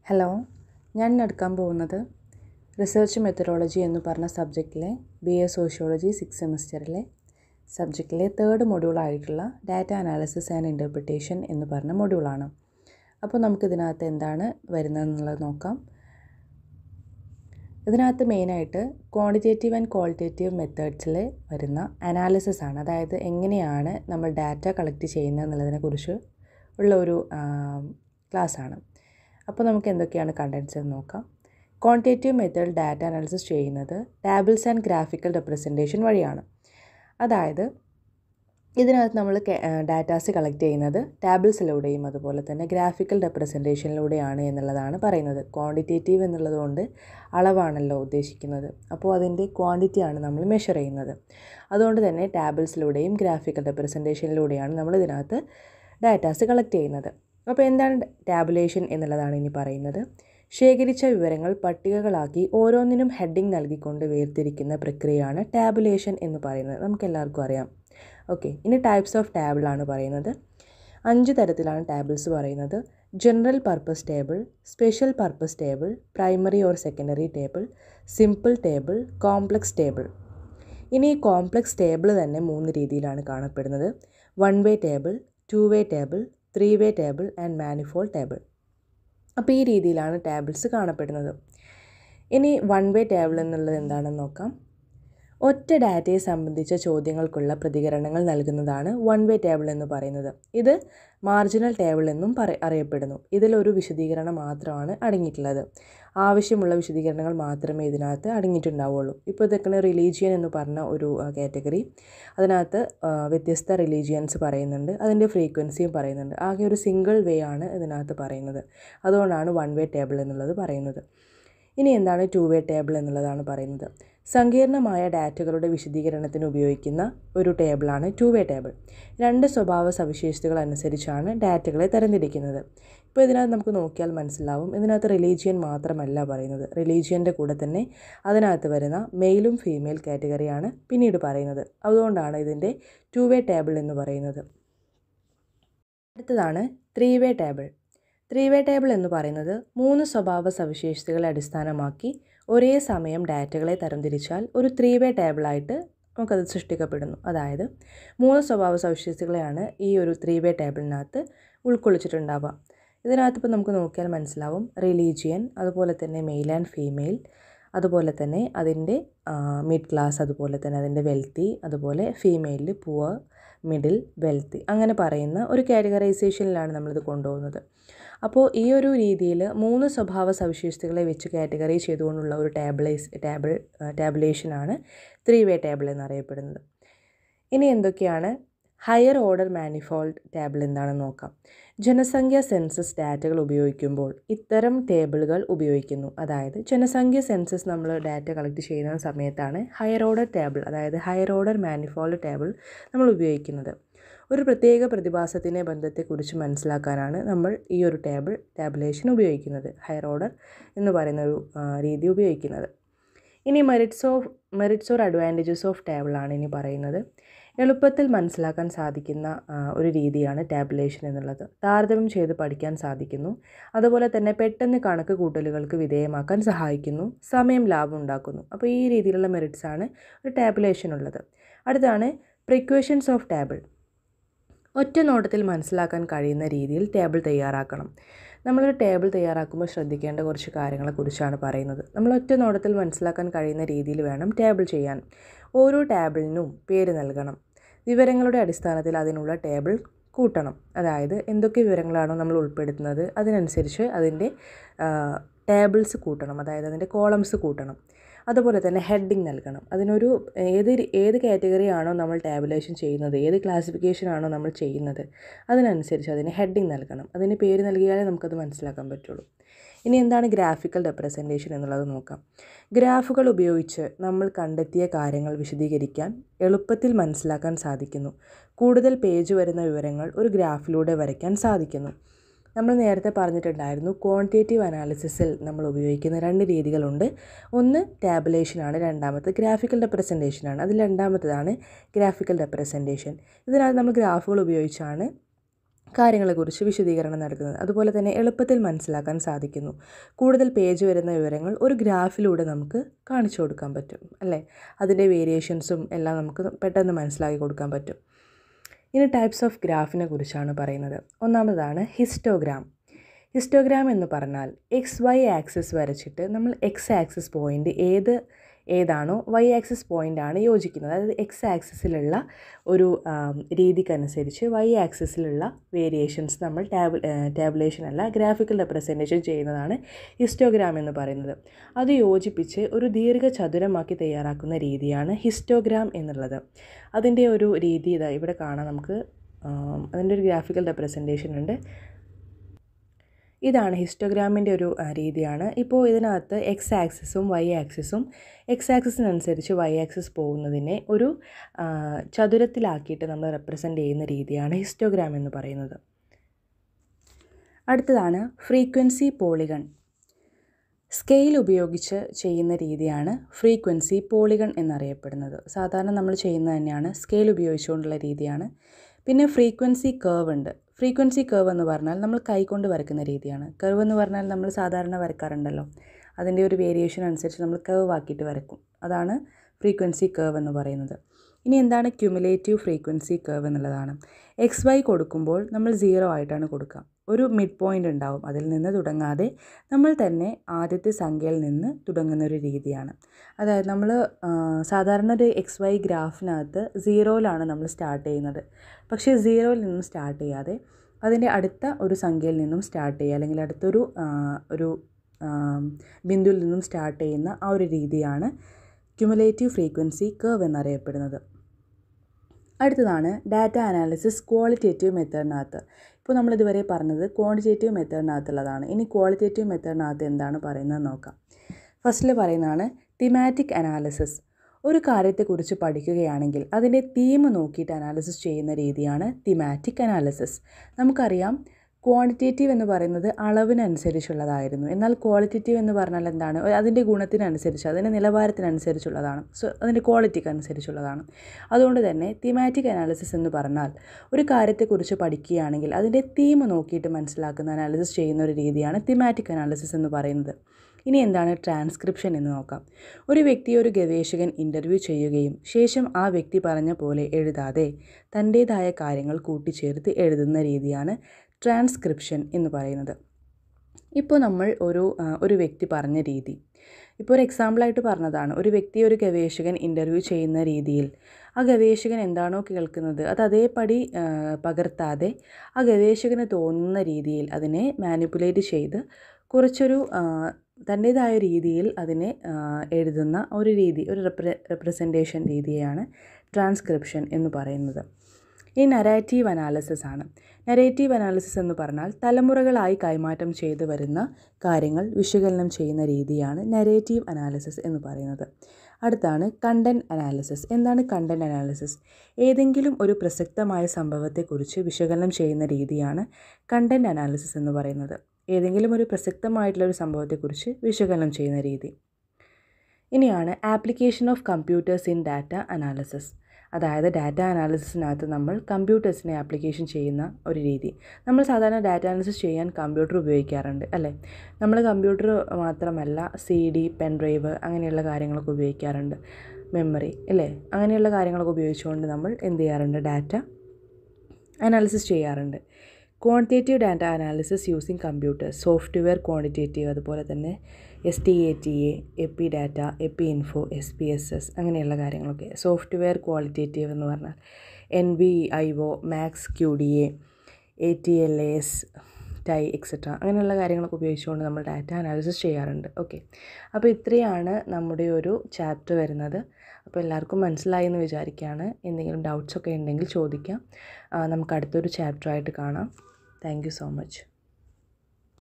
hello ഞാൻ ഇന്ന് എടുക്കാൻ പോകുന്നത് റിസർച്ച് മെത്തഡോളജി എന്ന് പറഞ്ഞ സബ്ജക്റ്റിലെ ബി എ സോഷ്യോളജി സിക്സ് സെമിസ്റ്ററിലെ സബ്ജക്റ്റിലെ തേർഡ് മൊഡ്യൂളായിട്ടുള്ള ഡാറ്റ അനാലിസിസ് ആൻഡ് ഇൻ്റർപ്രിട്ടേഷൻ എന്ന് പറഞ്ഞ മൊഡ്യൂളാണ് അപ്പോൾ നമുക്കിതിനകത്ത് എന്താണ് വരുന്നതെന്നുള്ളത് നോക്കാം ഇതിനകത്ത് മെയിനായിട്ട് ക്വാണ്ടിറ്റേറ്റീവ് ആൻഡ് ക്വാളിറ്റേറ്റീവ് മെത്തേഡ്സിൽ വരുന്ന അനാലിസിസ് ആണ് അതായത് എങ്ങനെയാണ് നമ്മൾ ഡാറ്റ കളക്ട് ചെയ്യുന്നത് എന്നുള്ളതിനെക്കുറിച്ച് ഉള്ള ഒരു ക്ലാസ്സാണ് അപ്പോൾ നമുക്ക് എന്തൊക്കെയാണ് കണ്ടൻസ് എന്ന് നോക്കാം ക്വാണ്ടിറ്റേറ്റീവ് മെത്തേഡ് ഡാറ്റ അനാലിസിസ് ചെയ്യുന്നത് ടാബിൾസ് ആൻഡ് ഗ്രാഫിക്കൽ റെപ്രസെൻറ്റേഷൻ വഴിയാണ് അതായത് ഇതിനകത്ത് നമ്മൾ ഡാറ്റാസ് കളക്ട് ചെയ്യുന്നത് ടാബിൾസിലൂടെയും അതുപോലെ തന്നെ ഗ്രാഫിക്കൽ റെപ്രസെൻറ്റേഷനിലൂടെയാണ് എന്നുള്ളതാണ് പറയുന്നത് ക്വാണ്ടിറ്റേറ്റീവ് എന്നുള്ളത് കൊണ്ട് അളവാണല്ലോ ഉദ്ദേശിക്കുന്നത് അപ്പോൾ അതിൻ്റെ ക്വാണ്ടിറ്റിയാണ് നമ്മൾ മെഷർ ചെയ്യുന്നത് അതുകൊണ്ട് തന്നെ ടാബിൾസിലൂടെയും ഗ്രാഫിക്കൽ റെപ്രസെൻറ്റേഷനിലൂടെയാണ് നമ്മൾ ഇതിനകത്ത് ഡാറ്റാസ് കളക്ട് ചെയ്യുന്നത് അപ്പോൾ എന്താണ് ടാബുലേഷൻ എന്നുള്ളതാണ് ഇനി പറയുന്നത് ശേഖരിച്ച വിവരങ്ങൾ പട്ടികകളാക്കി ഓരോന്നിനും ഹെഡിങ് നൽകിക്കൊണ്ട് വേർതിരിക്കുന്ന പ്രക്രിയയാണ് ടാബുലേഷൻ എന്ന് പറയുന്നത് നമുക്ക് എല്ലാവർക്കും അറിയാം ഓക്കെ ഇനി ടൈപ്സ് ഓഫ് ടേബിളാണ് പറയുന്നത് അഞ്ച് തരത്തിലാണ് ടേബിൾസ് പറയുന്നത് general purpose table special purpose table primary or secondary table simple table complex table ഇനി ഈ കോംപ്ലക്സ് ടേബിൾ തന്നെ മൂന്ന് രീതിയിലാണ് കാണപ്പെടുന്നത് one way table two way table three way table and manifold table അപ്പോൾ ഈ രീതിയിലാണ് ടേബിൾസ് കാണപ്പെടുന്നത് ഇനി വൺ വേ ടേബിൾ എന്നുള്ളത് എന്താണെന്ന് നോക്കാം ഒറ്റ ഡാറ്റയെ സംബന്ധിച്ച ചോദ്യങ്ങൾക്കുള്ള പ്രതികരണങ്ങൾ നൽകുന്നതാണ് വൺ വേ ടേബിൾ എന്ന് പറയുന്നത് ഇത് മാർജിനൽ ടേബിൾ എന്നും പറ അറിയപ്പെടുന്നു ഇതിലൊരു വിശദീകരണം മാത്രമാണ് അടങ്ങിയിട്ടുള്ളത് ആവശ്യമുള്ള വിശദീകരണങ്ങൾ മാത്രമേ ഇതിനകത്ത് അടങ്ങിയിട്ടുണ്ടാവുള്ളൂ ഇപ്പോൾ ഇതൊക്കെ റിലീജിയൻ എന്ന് പറഞ്ഞ ഒരു കാറ്റഗറി അതിനകത്ത് വ്യത്യസ്ത റിലീജിയൻസ് പറയുന്നുണ്ട് അതിൻ്റെ ഫ്രീക്വൻസിയും പറയുന്നുണ്ട് ആകെ ഒരു സിംഗിൾ വേ ആണ് ഇതിനകത്ത് പറയുന്നത് അതുകൊണ്ടാണ് വൺ വേ ടേബിൾ എന്നുള്ളത് പറയുന്നത് ഇനി എന്താണ് ടു വേ ടേബിൾ എന്നുള്ളതാണ് പറയുന്നത് സങ്കീർണമായ ഡാറ്റകളുടെ വിശദീകരണത്തിന് ഉപയോഗിക്കുന്ന ഒരു ടേബിളാണ് ടു വേ ടേബിൾ രണ്ട് സ്വഭാവ സവിശേഷതകൾ അനുസരിച്ചാണ് ഡാറ്റകളെ തരംതിരിക്കുന്നത് ഇപ്പോൾ ഇതിനകത്ത് നമുക്ക് നോക്കിയാൽ മനസ്സിലാവും ഇതിനകത്ത് റിലീജിയൻ മാത്രമല്ല പറയുന്നത് റിലീജിയൻ്റെ കൂടെ തന്നെ അതിനകത്ത് വരുന്ന മെയിലും ഫീമെയിൽ കാറ്റഗറിയാണ് പിന്നീട് പറയുന്നത് അതുകൊണ്ടാണ് ഇതിൻ്റെ ടു വേ ടേബിൾ എന്ന് പറയുന്നത് അടുത്തതാണ് three way table three way table എന്ന് പറയുന്നത് മൂന്ന് സ്വഭാവ സവിശേഷതകളെ അടിസ്ഥാനമാക്കി ഒരേ സമയം ഡാറ്റകളെ തരംതിരിച്ചാൽ ഒരു ത്രീ വേ ടേബിളായിട്ട് നമുക്കത് സൃഷ്ടിക്കപ്പെടുന്നു അതായത് മൂന്ന് സ്വഭാവ സവിശേഷതകളെയാണ് ഈ ഒരു ത്രീ വേ ടേബിളിനകത്ത് ഉൾക്കൊള്ളിച്ചിട്ടുണ്ടാവുക ഇതിനകത്ത് ഇപ്പോൾ നമുക്ക് നോക്കിയാൽ മനസ്സിലാവും റിലീജിയൻ അതുപോലെ തന്നെ മെയിൽ ആൻഡ് ഫീമെയിൽ അതുപോലെ തന്നെ അതിൻ്റെ മിഡ് ക്ലാസ് അതുപോലെ തന്നെ അതിൻ്റെ വെൽത്തി അതുപോലെ ഫീമെയിലിൽ പുവർ മിഡിൽ വെൽത്തി അങ്ങനെ പറയുന്ന ഒരു കാറ്റഗറൈസേഷനിലാണ് നമ്മളിത് കൊണ്ടുപോകുന്നത് അപ്പോൾ ഈ ഒരു രീതിയിൽ മൂന്ന് സ്വഭാവ സവിശേഷതകളെ വെച്ച് കാറ്റഗറി ചെയ്തുകൊണ്ടുള്ള ഒരു ടാബിളൈസ് ടേബിൾ ടാബുലേഷനാണ് ത്രീ വേ ടേബിൾ എന്നറിയപ്പെടുന്നത് ഇനി എന്തൊക്കെയാണ് ഹയർ ഓർഡർ മാനിഫോൾഡ് ടേബിൾ എന്താണെന്ന് നോക്കാം ജനസംഖ്യ സെൻസസ് ഡാറ്റകൾ ഉപയോഗിക്കുമ്പോൾ ഇത്തരം ടേബിളുകൾ ഉപയോഗിക്കുന്നു അതായത് ജനസംഖ്യ സെൻസസ് നമ്മൾ ഡാറ്റ കളക്ട് ചെയ്യുന്ന സമയത്താണ് ഹയർ ഓർഡർ ടേബിൾ അതായത് ഹയർ ഓർഡർ മാനിഫോൾഡ് ടേബിൾ നമ്മൾ ഉപയോഗിക്കുന്നത് ഒരു പ്രത്യേക പ്രതിഭാസത്തിൻ്റെ ബന്ധത്തെക്കുറിച്ച് മനസ്സിലാക്കാനാണ് നമ്മൾ ഈ ഒരു ടേബിൾ ടാബുലേഷൻ ഉപയോഗിക്കുന്നത് ഹയർ ഓർഡർ എന്ന് പറയുന്ന ഒരു രീതി ഉപയോഗിക്കുന്നത് ഇനി merits of merits or advantages of ടേബിളാണ് ഇനി പറയുന്നത് എളുപ്പത്തിൽ മനസ്സിലാക്കാൻ സാധിക്കുന്ന ഒരു രീതിയാണ് ടാബുലേഷൻ എന്നുള്ളത് താരതമ്യം ചെയ്ത് പഠിക്കാൻ സാധിക്കുന്നു അതുപോലെ തന്നെ പെട്ടെന്ന് കണക്ക് കൂട്ടലുകൾക്ക് വിധേയമാക്കാൻ സഹായിക്കുന്നു സമയം ലാഭം ഉണ്ടാക്കുന്നു അപ്പോൾ ഈ രീതിയിലുള്ള മെറിറ്റ്സ് ആണ് ഒരു ടാബുലേഷൻ ഉള്ളത് അടുത്താണ് പ്രിക്വേഷൻസ് ഓഫ് ടേബിൾ ഒറ്റ നോട്ടത്തിൽ മനസ്സിലാക്കാൻ കഴിയുന്ന രീതിയിൽ ടേബിൾ തയ്യാറാക്കണം നമ്മളൊരു ടേബിൾ തയ്യാറാക്കുമ്പോൾ ശ്രദ്ധിക്കേണ്ട കുറച്ച് കാര്യങ്ങളെക്കുറിച്ചാണ് പറയുന്നത് നമ്മൾ ഒറ്റ നോട്ടത്തിൽ മനസ്സിലാക്കാൻ കഴിയുന്ന രീതിയിൽ വേണം ടേബിൾ ചെയ്യാൻ ഓരോ ടേബിളിനും പേര് നൽകണം വിവരങ്ങളുടെ അടിസ്ഥാനത്തിൽ അതിനുള്ള ടേബിൾ കൂട്ടണം അതായത് എന്തൊക്കെ വിവരങ്ങളാണോ നമ്മൾ ഉൾപ്പെടുത്തുന്നത് അതിനനുസരിച്ച് അതിൻ്റെ ടേബിൾസ് കൂട്ടണം അതായത് അതിൻ്റെ കോളംസ് കൂട്ടണം അതുപോലെ തന്നെ ഹെഡിങ് നൽകണം അതിനൊരു ഏത് ഏത് കാറ്റഗറി ആണോ നമ്മൾ ടാബുലേഷൻ ചെയ്യുന്നത് ഏത് ക്ലാസിഫിക്കേഷൻ ആണോ നമ്മൾ ചെയ്യുന്നത് അതിനനുസരിച്ച് അതിന് ഹെഡിങ് നൽകണം അതിന് പേര് നൽകിയാലേ നമുക്കത് മനസ്സിലാക്കാൻ പറ്റുള്ളൂ ഇനി എന്താണ് ഗ്രാഫിക്കൽ റെപ്രസെൻറ്റേഷൻ എന്നുള്ളത് നോക്കാം ഗ്രാഫുകൾ ഉപയോഗിച്ച് നമ്മൾ കണ്ടെത്തിയ കാര്യങ്ങൾ വിശദീകരിക്കാൻ എളുപ്പത്തിൽ മനസ്സിലാക്കാൻ സാധിക്കുന്നു കൂടുതൽ പേജ് വരുന്ന വിവരങ്ങൾ ഒരു ഗ്രാഫിലൂടെ വരയ്ക്കാൻ സാധിക്കുന്നു നമ്മൾ നേരത്തെ പറഞ്ഞിട്ടുണ്ടായിരുന്നു ക്വാണ്ടിറ്റേറ്റീവ് അനാലിസിസിൽ നമ്മൾ ഉപയോഗിക്കുന്ന രണ്ട് രീതികളുണ്ട് ഒന്ന് ടാബുലേഷനാണ് രണ്ടാമത്തെ ഗ്രാഫിക്കൽ റെപ്രസെൻറ്റേഷനാണ് അതിൽ രണ്ടാമത്തേതാണ് ഗ്രാഫിക്കൽ റെപ്രസെൻറ്റേഷൻ ഇതിനകത്ത് നമ്മൾ ഗ്രാഫുകൾ ഉപയോഗിച്ചാണ് കാര്യങ്ങളെക്കുറിച്ച് വിശദീകരണം നൽകുന്നത് അതുപോലെ തന്നെ എളുപ്പത്തിൽ മനസ്സിലാക്കാൻ സാധിക്കുന്നു കൂടുതൽ പേജ് വരുന്ന വിവരങ്ങൾ ഒരു ഗ്രാഫിലൂടെ നമുക്ക് കാണിച്ചു കൊടുക്കാൻ പറ്റും അല്ലേ അതിൻ്റെ വേരിയേഷൻസും എല്ലാം നമുക്ക് പെട്ടെന്ന് മനസ്സിലാക്കി കൊടുക്കാൻ പറ്റും ഇനി ടൈപ്സ് ഓഫ് ഗ്രാഫിനെ കുറിച്ചാണ് പറയുന്നത് ഒന്നാമതാണ് ഹിസ്റ്റോഗ്രാം ഹിസ്റ്റോഗ്രാം എന്ന് പറഞ്ഞാൽ എക്സ് വൈ ആക്സിസ് വരച്ചിട്ട് നമ്മൾ എക്സ് ആക്സിസ് പോയിൻ്റ് ഏത് ഏതാണോ വൈ ആക്സിസ് പോയിൻ്റാണ് യോജിക്കുന്നത് അതായത് എക്സ് ആക്സിസിലുള്ള ഒരു രീതിക്കനുസരിച്ച് വൈ ആക്സിസിലുള്ള വേരിയേഷൻസ് നമ്മൾ ടാബ് ടാബുലേഷൻ അല്ല ഗ്രാഫിക്കൽ റെപ്രസെൻറ്റേഷൻ ചെയ്യുന്നതാണ് ഹിസ്റ്റോഗ്രാം എന്ന് പറയുന്നത് അത് യോജിപ്പിച്ച് ഒരു ദീർഘചതുരമാക്കി തയ്യാറാക്കുന്ന രീതിയാണ് ഹിസ്റ്റോഗ്രാം എന്നുള്ളത് അതിൻ്റെ ഒരു രീതി ഇതാ ഇവിടെ കാണാം നമുക്ക് അതിൻ്റെ ഒരു ഗ്രാഫിക്കൽ റെപ്രസെൻറ്റേഷൻ ഉണ്ട് ഇതാണ് ഹിസ്റ്റോഗ്രാമിൻ്റെ ഒരു രീതിയാണ് ഇപ്പോൾ ഇതിനകത്ത് എക്സ് ആക്സിസും വൈ ആക്സിസും എക്സ് ആക്സിസിനനുസരിച്ച് വൈ ആക്സിസ് പോകുന്നതിനെ ഒരു ചതുരത്തിലാക്കിയിട്ട് നമ്മൾ റെപ്രസെൻ്റ് ചെയ്യുന്ന രീതിയാണ് ഹിസ്റ്റോഗ്രാം എന്ന് പറയുന്നത് അടുത്തതാണ് ഫ്രീക്വൻസി പോളിഗൺ സ്കെയിൽ ഉപയോഗിച്ച് ചെയ്യുന്ന രീതിയാണ് ഫ്രീക്വൻസി പോളിഗൺ എന്നറിയപ്പെടുന്നത് സാധാരണ നമ്മൾ ചെയ്യുന്നത് തന്നെയാണ് സ്കെയിൽ ഉപയോഗിച്ചുകൊണ്ടുള്ള രീതിയാണ് പിന്നെ ഫ്രീക്വൻസി കേർവ് ഉണ്ട് ഫ്രീക്വൻസി കേർവ് എന്ന് പറഞ്ഞാൽ നമ്മൾ കൈകൊണ്ട് വരയ്ക്കുന്ന രീതിയാണ് കർവ് എന്ന് പറഞ്ഞാൽ നമ്മൾ സാധാരണ വരക്കാറുണ്ടല്ലോ അതിൻ്റെ ഒരു വേരിയേഷൻ അനുസരിച്ച് നമ്മൾ കേർവ് ആക്കിയിട്ട് വരക്കും അതാണ് ഫ്രീക്വൻസി കേർവ് എന്ന് പറയുന്നത് ഇനി എന്താണ് ക്യുമുലേറ്റീവ് ഫ്രീക്വൻസി കേർവ് എന്നുള്ളതാണ് എക്സ് വൈ കൊടുക്കുമ്പോൾ നമ്മൾ സീറോ ആയിട്ടാണ് കൊടുക്കുക ഒരു മിഡ് പോയിൻ്റ് ഉണ്ടാവും അതിൽ നിന്ന് തുടങ്ങാതെ നമ്മൾ തന്നെ ആദ്യത്തെ സംഖ്യയിൽ നിന്ന് തുടങ്ങുന്ന ഒരു രീതിയാണ് അതായത് നമ്മൾ സാധാരണ ഒരു എക്സ് വൈ ഗ്രാഫിനകത്ത് സീറോയിലാണ് നമ്മൾ സ്റ്റാർട്ട് ചെയ്യുന്നത് പക്ഷേ സീറോയിൽ നിന്നും സ്റ്റാർട്ട് ചെയ്യാതെ അതിൻ്റെ അടുത്ത ഒരു സംഖ്യയിൽ നിന്നും സ്റ്റാർട്ട് ചെയ്യുക അല്ലെങ്കിൽ അടുത്തൊരു ഒരു ബിന്ദുവിൽ നിന്നും സ്റ്റാർട്ട് ചെയ്യുന്ന ആ ഒരു രീതിയാണ് ക്യുമുലേറ്റീവ് ഫ്രീക്വൻസി കേർവ് എന്നറിയപ്പെടുന്നത് അടുത്തതാണ് ഡാറ്റ അനാലിസിസ് ക്വാളിറ്റേറ്റീവ് മെത്തേഡിനകത്ത് ഇപ്പോൾ നമ്മളിതുവരെ പറഞ്ഞത് ക്വാണ്ടിറ്റേറ്റീവ് മെത്തേഡിനകത്തുള്ളതാണ് ഇനി ക്വാളിറ്റേറ്റീവ് മെത്തേഡിനകത്ത് എന്താണ് പറയുന്നത് നോക്കാം ഫസ്റ്റിൽ പറയുന്നതാണ് തിമാറ്റിക് അനാലിസിസ് ഒരു കാര്യത്തെക്കുറിച്ച് പഠിക്കുകയാണെങ്കിൽ അതിൻ്റെ തീം നോക്കിയിട്ട് അനാലിസിസ് ചെയ്യുന്ന രീതിയാണ് തിമാറ്റിക് അനാലിസിസ് നമുക്കറിയാം ക്വാണ്ടിറ്റേറ്റീവ് എന്ന് പറയുന്നത് അളവിനനുസരിച്ചുള്ളതായിരുന്നു എന്നാൽ ക്വാളിറ്റേറ്റീവ് എന്ന് പറഞ്ഞാൽ എന്താണ് അതിൻ്റെ ഗുണത്തിനനുസരിച്ച് അതിൻ്റെ നിലവാരത്തിനനുസരിച്ചുള്ളതാണ് സോ അതിൻ്റെ ക്വാളിറ്റിക്ക് അനുസരിച്ചുള്ളതാണ് അതുകൊണ്ട് തന്നെ തീമാറ്റിക് അനാലിസിസ് എന്ന് പറഞ്ഞാൽ ഒരു കാര്യത്തെക്കുറിച്ച് പഠിക്കുകയാണെങ്കിൽ അതിൻ്റെ തീം നോക്കിയിട്ട് മനസ്സിലാക്കുന്ന അനാലിസിസ് ചെയ്യുന്ന ഒരു രീതിയാണ് തീമാറ്റിക് അനാലിസിസ് എന്ന് പറയുന്നത് ഇനി എന്താണ് ട്രാൻസ്ക്രിപ്ഷൻ എന്ന് നോക്കാം ഒരു വ്യക്തിയെ ഒരു ഗവേഷകൻ ഇൻ്റർവ്യൂ ചെയ്യുകയും ശേഷം ആ വ്യക്തി പറഞ്ഞ പോലെ എഴുതാതെ തൻ്റേതായ കാര്യങ്ങൾ കൂട്ടിച്ചേർത്ത് എഴുതുന്ന രീതിയാണ് ട്രാൻസ്ക്രിപ്ഷൻ എന്ന് പറയുന്നത് ഇപ്പോൾ നമ്മൾ ഒരു ഒരു വ്യക്തി പറഞ്ഞ രീതി ഇപ്പോൾ ഒരു എക്സാമ്പിളായിട്ട് പറഞ്ഞതാണ് ഒരു വ്യക്തി ഒരു ഗവേഷകൻ ഇൻ്റർവ്യൂ ചെയ്യുന്ന രീതിയിൽ ആ ഗവേഷകൻ എന്താണോ കേൾക്കുന്നത് അത് അതേപടി പകർത്താതെ ആ ഗവേഷകന് തോന്നുന്ന രീതിയിൽ അതിനെ മാനിപ്പുലേറ്റ് ചെയ്ത് കുറച്ചൊരു തൻ്റേതായ രീതിയിൽ അതിനെ എഴുതുന്ന ഒരു രീതി ഒരു റെപ്ര റെപ്രസെൻറ്റേഷൻ രീതിയാണ് ട്രാൻസ്ക്രിപ്ഷൻ എന്ന് പറയുന്നത് ഈ നരേറ്റീവ് അനാലിസിസ് ആണ് നരേറ്റീവ് അനാലിസിസ് എന്ന് പറഞ്ഞാൽ തലമുറകളായി കൈമാറ്റം ചെയ്തു വരുന്ന കാര്യങ്ങൾ വിശകലനം ചെയ്യുന്ന രീതിയാണ് നരേറ്റീവ് അനാലിസിസ് എന്ന് പറയുന്നത് അടുത്താണ് കണ്ടൻറ് അനാലിസിസ് എന്താണ് കണ്ടൻറ് അനാലിസിസ് ഏതെങ്കിലും ഒരു പ്രസക്തമായ സംഭവത്തെക്കുറിച്ച് വിശകലനം ചെയ്യുന്ന രീതിയാണ് കണ്ടൻറ് അനാലിസിസ് എന്ന് പറയുന്നത് ഏതെങ്കിലും ഒരു പ്രസക്തമായിട്ടുള്ള ഒരു സംഭവത്തെക്കുറിച്ച് വിശകലനം ചെയ്യുന്ന രീതി ഇനിയാണ് application of computers in data analysis അതായത് ഡാറ്റ അനാലിസിസിനകത്ത് നമ്മൾ കമ്പ്യൂട്ടേഴ്സിനെ ആപ്ലിക്കേഷൻ ചെയ്യുന്ന ഒരു രീതി നമ്മൾ സാധാരണ ഡാറ്റ അനാലിസിസ് ചെയ്യാൻ കമ്പ്യൂട്ടർ ഉപയോഗിക്കാറുണ്ട് അല്ലേ നമ്മൾ കമ്പ്യൂട്ടർ മാത്രമല്ല സി ഡി പെൻ ഡ്രൈവ് അങ്ങനെയുള്ള കാര്യങ്ങളൊക്കെ ഉപയോഗിക്കാറുണ്ട് മെമ്മറി അല്ലേ അങ്ങനെയുള്ള കാര്യങ്ങളൊക്കെ ഉപയോഗിച്ചുകൊണ്ട് നമ്മൾ എന്ത് ചെയ്യാറുണ്ട് ഡാറ്റ അനാലിസിസ് ചെയ്യാറുണ്ട് quantitative data analysis using computers software quantitative അതുപോലെ തന്നെ S T A T A Epi Data Epi Info S P S S അങ്ങനെയുള്ള കാര്യങ്ങളൊക്കെ സോഫ്റ്റ്വെയർ ക്വാളിറ്റേറ്റീവ് എന്ന് പറഞ്ഞാൽ N V I O Max Q D A A T L S ti etcetera അങ്ങനെയുള്ള കാര്യങ്ങളൊക്കെ ഉപയോഗിച്ചുകൊണ്ട് നമ്മൾ ഡാറ്റ അനാലിസിസ് ചെയ്യാറുണ്ട് okay അപ്പോൾ ഇത്രയാണ് നമ്മുടെ ഒരു ചാപ്റ്റർ വരുന്നത് അപ്പോൾ എല്ലാവർക്കും മനസ്സിലായി എന്ന് വിചാരിക്കുകയാണ് എന്തെങ്കിലും ഡൗട്ട്സ് ഒക്കെ ഉണ്ടെങ്കിൽ ചോദിക്കാം നമുക്ക് അടുത്തൊരു ചാപ്റ്ററായിട്ട് കാണാം താങ്ക് യു സോ മച്ച്